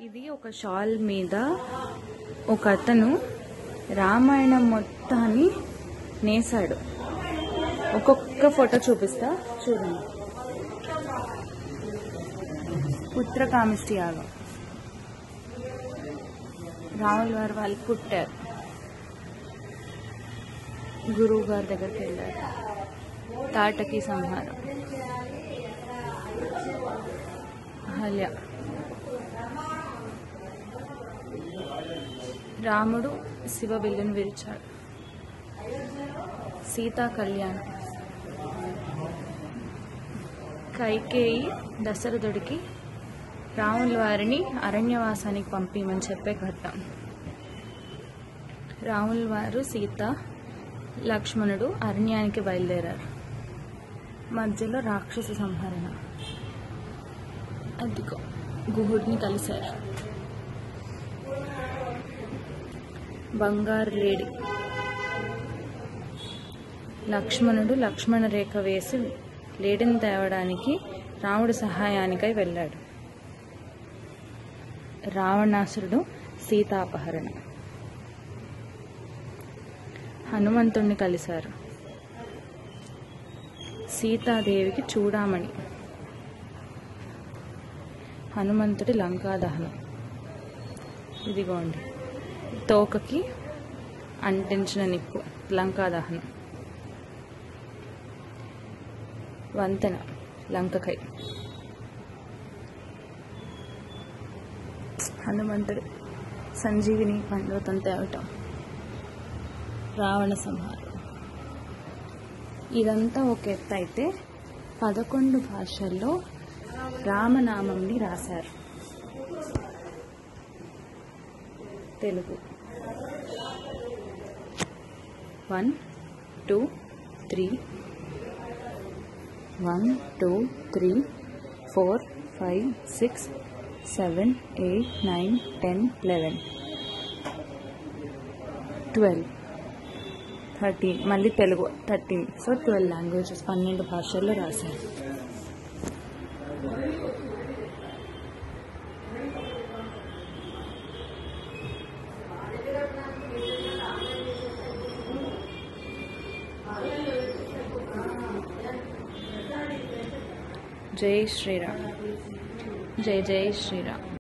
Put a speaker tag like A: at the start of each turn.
A: ఇది ఒక షాల్ మీద ఒక అతను రామాయణం మొత్తాన్ని నేసాడు ఒక్కొక్క ఫోటో చూపిస్తా చూడండి పుత్రకామిష్టి యాగం రాముల వారు వాళ్ళు పుట్టారు గురువు గారి దగ్గరికి వెళ్ళారు తాటకి సంహారం అహల్య రాముడు శివ విల్లును విరిచాడు సీతా కళ్యాణం కైకేయి దశరథుడికి రాముల వారిని అరణ్యవాసానికి పంపించమని చెప్పే ఘట్టం రాముల వారు సీత లక్ష్మణుడు అరణ్యానికి బయలుదేరారు మధ్యలో రాక్షస సంహరణ అదిగో గుహుడిని కలిశారు బంగారు లేడి లక్ష్మణుడు లక్ష్మణ రేఖ వేసి లేడిని తేవడానికి రాముడి సహాయానికై వెళ్ళాడు రావణాసురుడు సీతాపహరణ హనుమంతుణ్ణి కలిశారు సీతాదేవికి చూడామణి హనుమంతుడి లంకా దహనం ఇదిగోండి తోకకి అంటించిన నిప్పు లంకా దహనం వంతెన లంకకై హనుమంతుడు సంజీవిని పర్వతం తేవటం రావణ సంహారం ఇదంతా ఒక ఎత్తు అయితే పదకొండు భాషల్లో రామనామంని రాశారు Telugu one two three one two three four five six seven eight nine ten eleven twelve thirteen మళ్ళీ Telugu thirteen so twelve languages పన్నెండు భాషల్లో రాశారు జై శ్రీరామ్ జై జై శ్రీరామ్